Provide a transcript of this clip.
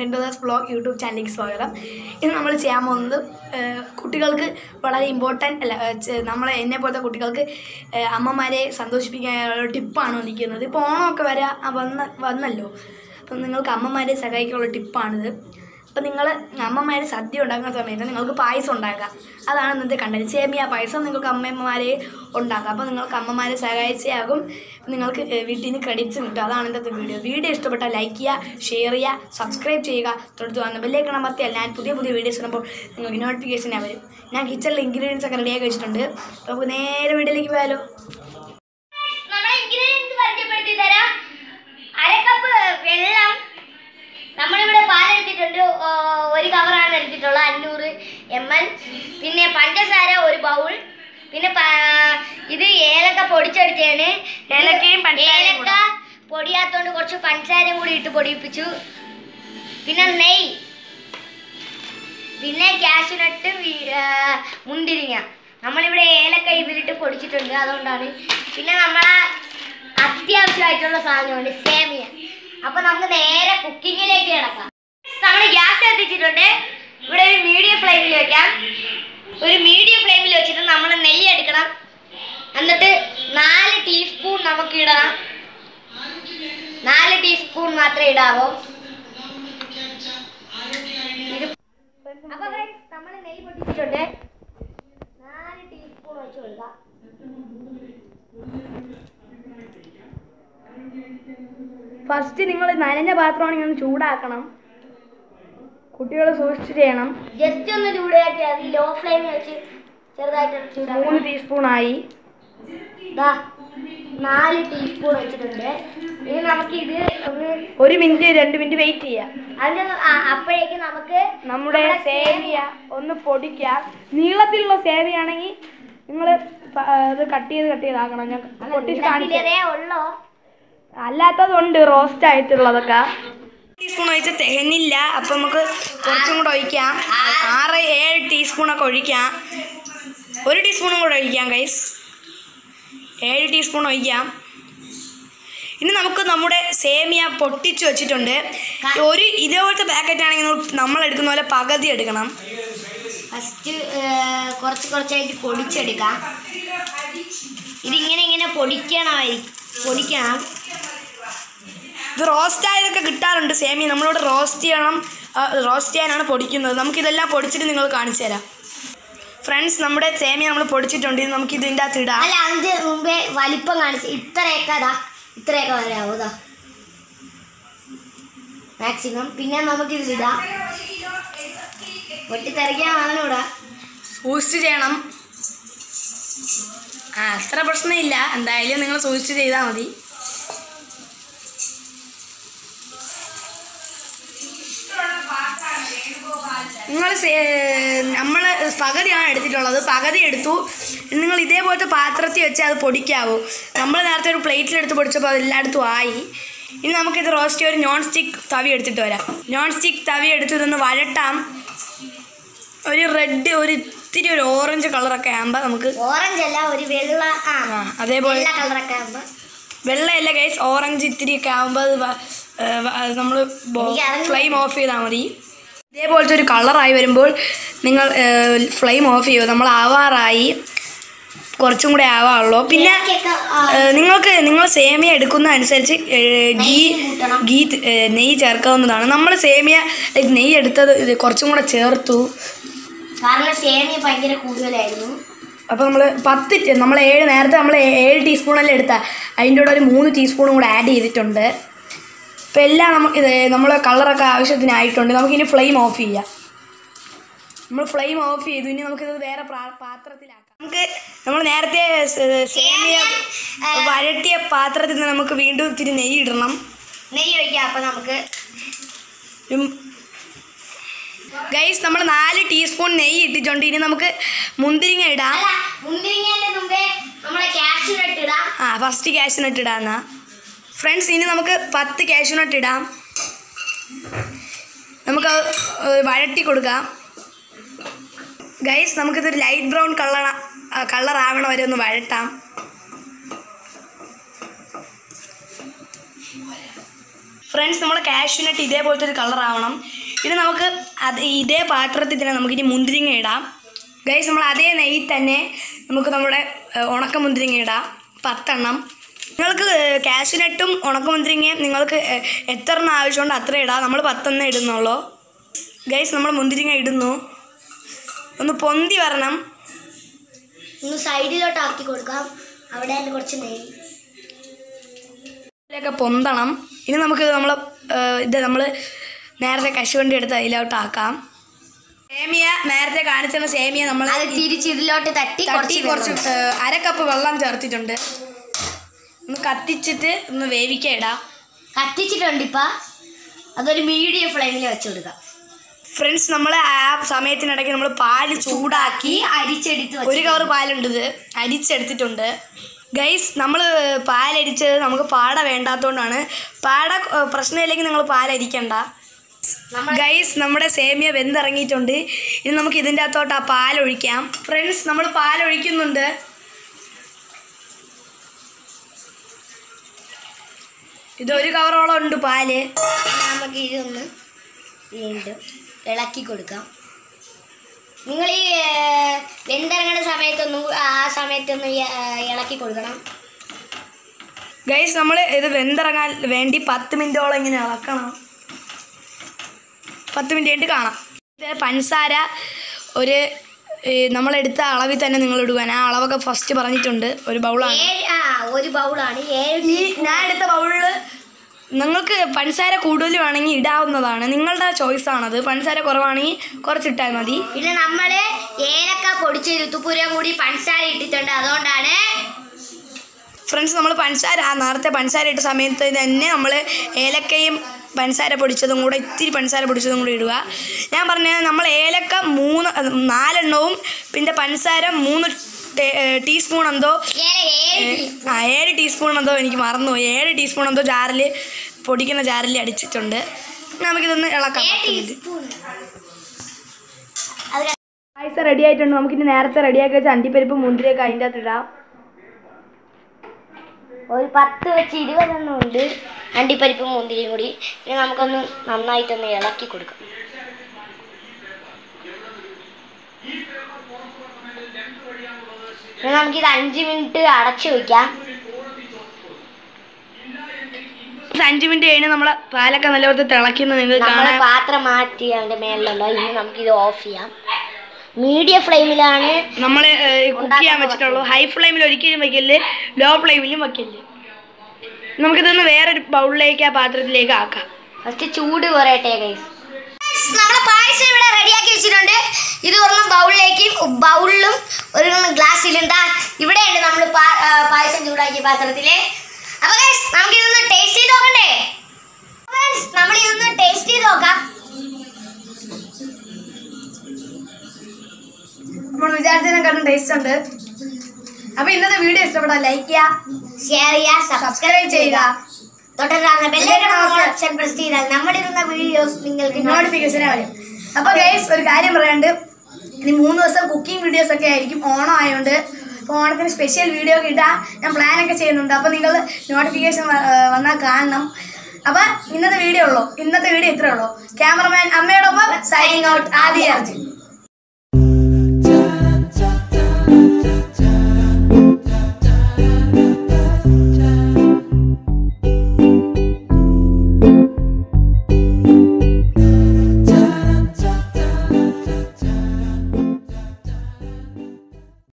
ടെൻഡോദാസ് blog YouTube ചാനലിലേക്ക് സ്വാഗതം ഇന്ന് നമ്മൾ ചെയ്യാൻ പോകുന്നത് ഏഹ്, കുട്ടികൾക്ക് വളരെ ഇമ്പോർട്ടൻ്റ് അല്ല ഏഹ്, ചെ- നമ്മളെ എന്നെ പോലത്തെ കുട്ടികൾക്ക് ഏഹ്, അമ്മമാരെ സന്തോഷിപ്പിക്കാനുള്ള ടിപ്പാണ് വന്നിരിക്കുന്നത് ഇപ്പോൾ ഓണമൊക്കെ വരാ ആ, വന്ന വന്നല്ലോ അപ്പം നിങ്ങൾക്ക് അമ്മമാരെ സഹായിക്കാനുള്ള ടിപ്പാണിത് അപ്പം നിങ്ങൾ അമ്മമാർ സദ്യ ഉണ്ടാക്കുന്ന സമയത്ത് നിങ്ങൾക്ക് പായസം ഉണ്ടാക്കാം അതാണ് ഇന്നത്തെ കണ്ടത് സേമിയ പായസം നിങ്ങൾക്ക് അമ്മമാരെ ഉണ്ടാക്കാം അപ്പോൾ നിങ്ങൾക്ക് അമ്മമാരെ സഹായിച്ചാകും നിങ്ങൾക്ക് ഏഹ്, വീട്ടിൽ നിന്ന് ക്രെഡിറ്റ്സ് കിട്ടും അതാണ് ഇന്നത്തെ വീഡിയോ വീഡിയോ ഇഷ്ടപ്പെട്ടാൽ ലൈക്ക് ചെയ്യുക ഷെയർ ചെയ്യുക സബ്സ്ക്രൈബ് ചെയ്യുക തൊടുത്ത് വന്ന് ബെല്ലേക്ക് അമർത്തിയാൽ ഞാൻ പുതിയ പുതിയ വീഡിയോസ് ഇടുമ്പോൾ നിങ്ങൾക്ക് നോട്ടിഫിക്കേഷൻ വരും ഞാൻ കിച്ചണിലെ ഇൻഗ്രീഡിയൻസ് ഒക്കെ റെഡിയാക്കി വെച്ചിട്ടുണ്ട് അപ്പോൾ നമുക്ക് നേരെ വീഡിയോയിലേക്ക് പോയാലോ നമ്മളെ ഇൻഗ്രീഡിയൻസ് പരിചയപ്പെടുത്തി തരാം അര കപ്പ് വെള്ളം നമ്മളിവിടെ പാലെടുത്തിട്ടുണ്ട് ഓ, ഒരു കവറാണ് എടുത്തിട്ടുള്ളത് അഞ്ഞൂറ് എം എൽ പിന്നെ പഞ്ചസാര ഒരു ബൗൾ പിന്നെ പ- ഇത് ഏലക്ക പൊടിച്ചെടുത്തതാണ് ഏലക്കയും പഞ്ചസാരയും ഏലക്ക പൊടിയാത്തോണ്ട് കുറച്ച് പഞ്ചസാരയും കൂടി ഇട്ട് പൊടിപ്പിച്ചു പിന്നെ നെയ്യ് പിന്നെ കാഷ്യൂനട്ട് മുന്തിരിങ്ങ നമ്മളിവിടെ ഏലക്ക ഇതിലിട്ട് പൊടിച്ചിട്ടുണ്ട് അതുകൊണ്ടാണ് പിന്നെ നമ്മളെ അത്യാവശ്യമായിട്ടുള്ള സാധനമുണ്ട് സേമിയ അപ്പൊ നമുക്ക് നേരെ കുക്കിങ്ങിലേക്ക് കിടക്കാം നമ്മൾ ഗ്യാസ് എത്തിച്ചിട്ടുണ്ട് ഇവിടെ ഒരു മീഡിയം ഫ്ലെയിമിൽ വെക്കാം ഒരു മീഡിയം ഫ്ലെയിമിൽ വെച്ചിട്ട് നമ്മൾ നെയ്യ് എടുക്കണം എന്നിട്ട് നാല് ടീസ്പൂൺ നമുക്ക് ഇടണം നാല് ടീസ്പൂൺ മാത്രമേ ഇടാവൂ ഇത് അപ്പൊ നമ്മൾ നെയ്യ് പൊട്ടിച്ചിട്ടുണ്ട് നാല് ടീസ്പൂൺ വെച്ച് കൊടുക്കാം ഫസ്റ്റ് നിങ്ങൾ നനഞ്ഞ പാത്രമാണെങ്കിൽ ഒന്ന് ചൂടാക്കണം കുട്ടികൾ സൂക്ഷിച്ച് ചെയ്യണം ജസ്റ്റ് ഒന്ന് ചൂടാക്കി അത് ലോ ഫ്ലെയിമിൽ വെച്ച് ചെറുതായിട്ട് മൂന്ന് ചൂടാക്കണം ടീസ്പൂണായി ദാ നാല് ടീസ്പൂൺ വെച്ചിട്ടുണ്ട് ഇനി നമുക്ക് ഇത് ഒന്ന് ഒരു മിനിറ്റ് രണ്ട് മിനിറ്റ് വെയിറ്റ് ചെയ്യാം അതിന് ആ- അപ്പോഴേക്ക് നമുക്ക് നമ്മുടെ സേമിയ ഒന്ന് പൊടിക്കാം നീളത്തിലുള്ള സേമിയാണെങ്കിൽ നിങ്ങൾ അത് കട്ട് ചെയ്ത് കട്ട് ചെയ്താക്കണം ഞാൻ പൊട്ടിച്ച് കാണിച്ചു ഇതിലേ ഉള്ളോ അല്ലാത്തതുണ്ട് റോസ്റ്റ് ആയിട്ടുള്ളതൊക്കെ ടീസ്പൂൺ ഒഴിച്ച് തികഞ്ഞില്ല അപ്പം നമുക്ക് കുറച്ചും കൂടെ ഒഴിക്കാം ആറ് ഏഴ് ടീസ്പൂണൊക്കെ ഒഴിക്കാം ഒരു ടീസ്പൂണും കൂടെ ഒഴിക്കാം ഗൈസ് ഏഴ് ടീസ്പൂൺ ഒഴിക്കാം ഇനി നമുക്ക് നമ്മുടെ സേമിയ പൊട്ടിച്ച് വെച്ചിട്ടുണ്ട് ഒരു ഇതേപോലത്തെ പാക്കറ്റ് ആണെങ്കിൽ നമ്മൾ എടുക്കുന്ന പോലെ പകുതി എടുക്കണം ഫസ്റ്റ് കുറച്ച് കുറച്ചായിട്ട് പൊടിച്ചെടുക്കാം ഇതിങ്ങനെ ഇങ്ങനെ പൊടിക്കണമായി പൊടിക്കണം ഇത് റോസ്റ്റ് ആയതൊക്കെ കിട്ടാറുണ്ട് സേമിയ നമ്മളിവിടെ റോസ്റ്റ് ചെയ്യണം റോസ്റ്റ് ചെയ്യാനാണ് പൊടിക്കുന്നത് നമുക്കിതെല്ലാം പൊടിച്ചിട്ട് നിങ്ങൾ കാണിച്ചു തരാം ഫ്രണ്ട്സ് നമ്മുടെ സേമിയ നമ്മൾ പൊടിച്ചിട്ടുണ്ട് ഇത് നമുക്ക് ഇതിൻ്റെ അകത്ത് ഇടാം അല്ല അതിന്റെ മുമ്പേ വലിപ്പം കാണിച്ച് ഇത്രയൊക്കെ അതാ ഇത്രയൊക്കെ വരാവോ ഇതാ മാക്സിമം പിന്നെ നമുക്ക് ഇതിലിടാം പൊട്ടിത്തെറിക്കാൻ വന്നൂടാ സൂക്ഷിച്ച് ചെയ്യണം ആ അത്ര പ്രശ്നമില്ല എന്തായാലും നിങ്ങൾ സൂക്ഷിച്ച് ചെയ്താൽ മതി നിങ്ങൾ നമ്മൾ പകുതിയാണ് എടുത്തിട്ടുള്ളത് പകുതി എടുത്തു നിങ്ങൾ ഇതേപോലത്തെ പാത്രത്തിൽ വെച്ച് അത് പൊടിക്കാവൂ നമ്മൾ നേരത്തെ ഒരു പ്ലേറ്റിലെടുത്ത് പൊടിച്ചപ്പോൾ അത് എല്ലായിടത്തും ആയി ഇനി നമുക്കിത് റോസ്റ്റ് ചെയ്യാൻ ഒരു നോൺ സ്റ്റിക്ക് തവി എടുത്തിട്ട് വരാം നോൺ സ്റ്റിക്ക് തവി എടുത്ത് ഇതൊന്ന് വഴട്ടാം ഒരു റെഡ് ഒരു ഇത്തിരി ഒരു ഓറഞ്ച് കളറൊക്കെ ആകുമ്പോൾ നമുക്ക് ഓറഞ്ച് അല്ല ഒരു വെള്ള ആ ആ അതേപോലെ വെള്ള കളറൊക്കെ ആകുമ്പോ വെള്ളയല്ല ഗൈസ് ഓറഞ്ച് ഇത്തിരി ഒക്കെ ആകുമ്പോൾ അത് നമ്മൾ എനിക്കറിഞ്ഞൂടാ. ഫ്ലെയിം ഓഫ് ചെയ്താൽ മതി ഇതേപോലത്തെ ഒരു കളറായി വരുമ്പോൾ നിങ്ങൾ ഫ്ലെയിം ഓഫ് ചെയ്യുക നമ്മൾ ആവാറായി കുറച്ചും കൂടെ ആവാറുള്ളൂ പിന്നെ ഇടയ്ക്കൊക്കെ, ആ, ഏഹ്, നിങ്ങൾക്ക് നിങ്ങൾ സേമിയ എടുക്കുന്ന അനുസരിച്ച് ഏഹ്, ഗീ നെയ്യ് കൂട്ടണം. ഗീ ഏഹ്, നെയ്യ് ചേർക്കാവുന്നതാണ് നമ്മൾ സേമിയ like, നെയ്യ് എടുത്തത് ഇത് കുറച്ചും കൂടെ ചേർത്തു കാരണം സേമിയ ഭയങ്കര കൂടുതലായിരുന്നു അപ്പോൾ നമ്മൾ പത്ത് ടി- നമ്മൾ ഏഴ് നേരത്തെ നമ്മൾ ഏഴ് ടീസ്പൂണല്ലേ എടുത്ത അതിൻ്റെ കൂടെ ഒരു മൂന്ന് ടീസ്പൂണും കൂടെ ആഡ് ചെയ്തിട്ടുണ്ട് അപ്പോൾ എല്ലാം നമുക്ക് ഇത് നമ്മൾ കളറൊക്കെ ആവശ്യത്തിനായിട്ടുണ്ട് നമുക്കിനി ഫ്ലെയിം ഓഫ് ചെയ്യാം നമ്മൾ ഫ്ലെയിം ഓഫ് ചെയ്തു ഇനി നമുക്കിത് വേറെ പ്രാ- പാത്രത്തിലാക്കാം നമുക്ക് നമ്മൾ നേരത്തെ സ് സേമിയ വരട്ടിയ പാത്രത്തിൽ നിന്ന് നമുക്ക് വീണ്ടും ഇത്തിരി നെയ്യ് ഇടണം നെയ്യ് ഒഴിക്കാം അപ്പൊ നമുക്ക് ഗൈസ് നമ്മൾ നാല് ടീസ്പൂൺ നെയ്യ് ഇട്ടിട്ടുണ്ട് ഇനി നമുക്ക് മുന്തിരിങ്ങ ഇടാം അല്ല മുന്തിരിങ്ങന്റെ മുമ്പേ നമ്മളെ ക്യാഷ് ഇടാം ആ ഫസ്റ്റ് കാഷ്യൂനട്ട് ഇടാമെന്നാ ഫ്രണ്ട്സ് ഇനി നമുക്ക് പത്ത് കാഷ്യൂനട്ട് ഇടാം നമുക്ക് അത്, ഏഹ്, വഴട്ടി കൊടുക്കാം ഗൈസ് നമുക്കിതൊരു ലൈറ്റ് ബ്രൗൺ കളർ കളർ ആവണ വരെ ഒന്ന് വഴട്ടാം ഫ്രണ്ട്സ് നമ്മൾ കാഷ്യൂനട്ട് ഇതേപോലത്തെ ഒരു കളർ ആവണം ഇത് നമുക്ക് അത് ഇതേ പാത്രത്തിൽ തന്നെ നമുക്കിനി മുന്തിരിങ്ങ ഇടാം ഗൈസ് നമ്മൾ അതേ നെയ്യിൽ തന്നെ നമുക്ക് നമ്മുടെ ഏഹ്, ഉണക്ക മുന്തിരിങ്ങ ഇടാം പത്തെണ്ണം നിങ്ങൾക്ക് കാഷ്യൂനട്ടും ഉണക്ക മുന്തിരിങ്ങയും നിങ്ങൾക്ക് ഏഹ്, എത്ര എണ്ണം ആവശ്യമുണ്ട് അത്ര ഇടാം നമ്മൾ പത്തെണ്ണം ഇടുന്നുള്ളൂ ഗൈസ് നമ്മൾ മുന്തിരിങ്ങ ഇടുന്നു ഒന്ന് പൊന്തി വരണം ഒന്ന് സൈഡിലോട്ട് ആക്കി കൊടുക്കാം അവിടെ തന്നെ കുറച്ച് നെയ്യ് ഇതിലൊക്കെ പൊന്തണം ഇനി നമുക്ക് നമ്മൾ ഇത് നമ്മൾ നേരത്തെ കശുവണ്ടി എടുത്ത് അതിലോട്ട് ആക്കാം സേമിയ നേരത്തെ കാണിച്ചിരുന്ന സേമിയ നമ്മൾ അത് തിരിച്ച് ഇതിലോട്ട് തട്ടി തട്ടി കുറച്ച് കുറച്ച് ഏഹ്, അര കപ്പ് വെള്ളം ചേർത്തിട്ടുണ്ട് ഒന്ന് കത്തിച്ചിട്ട് ഒന്ന് വേവിക്കാൻ ഇടാം കത്തിച്ചിട്ടുണ്ട് ഇപ്പ അതൊരു മീഡിയം ഫ്ലെയിമിൽ വെച്ച് കൊടുക്കാം ഫ്രണ്ട്സ് നമ്മൾ ആ സമയത്തിനിടയ്ക്ക് നമ്മൾ പാല് ചൂടാക്കി അരിച്ചെടുത്ത് ഒരു കവർ പാലുണ്ട് ഇത് അരിച്ചെടുത്തിട്ടുണ്ട് ഗൈസ് നമ്മൾ പാലരിച്ചത് നമുക്ക് പാട വേണ്ടാത്തതുകൊണ്ടാണ് പാട ഏഹ്, പ്രശ്നമില്ലെങ്കിൽ നിങ്ങൾ പാലരിക്കണ്ട ഗൈസ് നമ്മുടെ സേമിയ വെന്തിറങ്ങിയിട്ടുണ്ട് ഇനി നമുക്ക് ഇതിൻ്റെ അകത്തോട്ട് ആ പാലൊഴിക്കാം ഫ്രണ്ട്സ് നമ്മൾ പാലൊഴിക്കുന്നുണ്ട് ഇത് ഒരു കവറോളം ഉണ്ട് പാല് നമുക്ക് ഇതൊന്ന് വീണ്ടും ഇളക്കി കൊടുക്കാം നിങ്ങൾ ഈ ഏർ, വെന്തിറങ്ങുന്ന സമയത്തൊന്നും കൂ- ആ സമയത്തൊന്ന് ഈ, ഏർ, ഇളക്കി കൊടുക്കണം ഗൈസ് നമ്മൾ ഇത് വെന്തിറങ്ങാൻ വേണ്ടി പത്ത് മിനിറ്റോളം ഇങ്ങനെ ഇളക്കണം പത്ത് മിനിറ്റ് കഴിഞ്ഞിട്ട് കാണാം ഇത് പഞ്ചസാര ഒരു ഏ, നമ്മളെടുത്ത അളവിൽ തന്നെ നിങ്ങൾ ഇടുവാൻ ആ അളവൊക്കെ ഫസ്റ്റ് പറഞ്ഞിട്ടുണ്ട് ഒരു ബൗളാണ് ഏഴ് ആ ഒരു ബൗളാണ് ഏഴ് ഈ ഞാൻ എടുത്ത ബൗളിൽ നിങ്ങൾക്ക് പഞ്ചസാര കൂടുതൽ വേണമെങ്കിൽ ഇടാവുന്നതാണ് നിങ്ങളുടെ ചോയ്സാണത് പഞ്ചസാര കുറവാണെങ്കിൽ കുറച്ചിട്ടാൽ മതി പിന്നെ നമ്മൾ ഏലക്ക പൊടിച്ച ഋതുപുരം കൂടി പഞ്ചസാര ഇട്ടിട്ടുണ്ട് അതുകൊണ്ടാണ് ഫ്രണ്ട്സ് നമ്മൾ പഞ്ചസാര ആ നേരത്തെ പഞ്ചസാര ഇട്ട സമയത്ത് തന്നെ നമ്മൾ ഏലക്കയും പഞ്ചസാര പൊടിച്ചതും കൂടെ ഇത്തിരി പഞ്ചസാര പൊടിച്ചതും കൂടെ ഇടുക ഞാൻ പറഞ്ഞത് നമ്മൾ ഏലക്ക മൂന്ന് അത് നാലെണ്ണവും പിന്നെ പഞ്ചസാര മൂന്ന് ടേ- ഏ, ടീസ്പൂൺ എന്തോ ഏല ഏഴ് ഏ, ആ ഏഴ് ടീസ്പൂൺ എന്തോ എനിക്ക് മറന്നുപോയി ഏഴ് ടീസ്പൂൺ എന്തോ ജാറിൽ പൊടിക്കുന്ന ജാറിൽ അടിച്ചിട്ടുണ്ട് നമുക്കിതൊന്ന് ഇളക്കാം ഏഴ് പത്ത് മിനിറ്റ്. ടീസ്പൂൺ അത് പായസം റെഡി ആയിട്ടുണ്ട് നമുക്കിനി നേരത്തെ റെഡിയാക്കി വെച്ച അണ്ടിപ്പരിപ്പ് മുന്തിരിയൊക്കെ അതിൻ്റെ അകത്ത് ഇടാം ഒരു പത്ത് വെച്ച് ഇരുപതെണ്ണം ഉണ്ട് അണ്ടിപ്പരിപ്പും മുന്തിരിയും കൂടി പിന്നെ നമുക്കൊന്ന് നന്നായിട്ടൊന്ന് ഇളക്കി കൊടുക്കാം പിന്നെ നമുക്കിത് അഞ്ച് മിനിറ്റ് അടച്ചു വെക്കാം അഞ്ച് മിനിറ്റ് കഴിഞ്ഞ് നമ്മളെ പാലൊക്കെ നല്ലപോലെ തിളയ്ക്കുന്നത് നിങ്ങൾക്ക് നമ്മൾ കാണാം പാത്രം മാറ്റി അതിന്റെ മേളിലുള്ള ഇനി നമുക്കിത് ഓഫ് ചെയ്യാം മീഡിയം ഫ്ലെയിമിലാണ് നമ്മൾ കുക്ക് ചെയ്യാൻ വെച്ചിട്ടുള്ളൂ ഹൈ ഫ്ലെയിമിൽ ഒരിക്കലും വെക്കല് ലോ ഫ്ലെയിമിലും വെക്കല് നമുക്കിതൊന്ന് വേറൊരു ബൗളിലേക്ക് ആ പാത്രത്തിലേക്ക് ആക്കാം ഫസ്റ്റ് ചൂട് കുറയട്ടെ ഗൈസ് നമ്മളെ പായസം ഇവിടെ റെഡിയാക്കി വെച്ചിട്ടുണ്ട് ഇത് ഒരെണ്ണം ബൗളിലേക്കും ബൗളിലും ഒരു ഗ്ലാസ്സിലും എന്താ ഇവിടെയുണ്ട് നമ്മൾ പായസം ചൂടാക്കിയ പാത്രത്തില് അപ്പൊ ഗൈസ് നമുക്ക് ഇതൊന്ന് ടേസ്റ്റ് ചെയ്ത് നോക്കണ്ടേ നമ്മൾ ഇതൊന്ന് ടേസ്റ്റ് ചെയ്ത് നോക്കാം നമ്മൾ വിചാരിച്ചതിനെക്കാട്ടും ടേസ്റ്റ് ഉണ്ട് അപ്പൊ ഇന്നത്തെ വീഡിയോ ഇഷ്ടപ്പെട്ടാൽ ലൈക്ക് ചെയ്യുക ഷെയർ ചെയ്യുക സബ്സ്ക്രൈബ് ചെയ്യുക തൊട്ടടുത്ത ബെല്ലൈക്കൺ ഓപ്ഷൻ പ്രസ് ചെയ്താൽ നമ്മുടെ ഇടുന്ന വീഡിയോസ് നിങ്ങൾക്ക് നോട്ടിഫിക്കേഷൻ വരും അപ്പൊ ഗൈസ് ഒരു കാര്യം പറയാണ്ട് ഇനി മൂന്ന് ദിവസം കുക്കിംഗ് വീഡിയോസ് ഒക്കെ ആയിരിക്കും ഓണം ആയതുകൊണ്ട് അപ്പോൾ ഓണത്തിന് സ്പെഷ്യൽ വീഡിയോ ഒക്കെ ഇടാൻ ഞാൻ പ്ലാൻ ഒക്കെ ചെയ്യുന്നുണ്ട് അപ്പോൾ നിങ്ങൾ നോട്ടിഫിക്കേഷൻ വന്നാൽ കാണണം അപ്പൊ ഇന്നത്തെ വീഡിയോ ഉള്ളൂ ഇന്നത്തെ വീഡിയോ ഇത്രേ ഉള്ളൂ ക്യാമറമാൻ അമ്മയോടൊപ്പം സൈനിങ് ഔട്ട് ആദ്യ അർജുൻ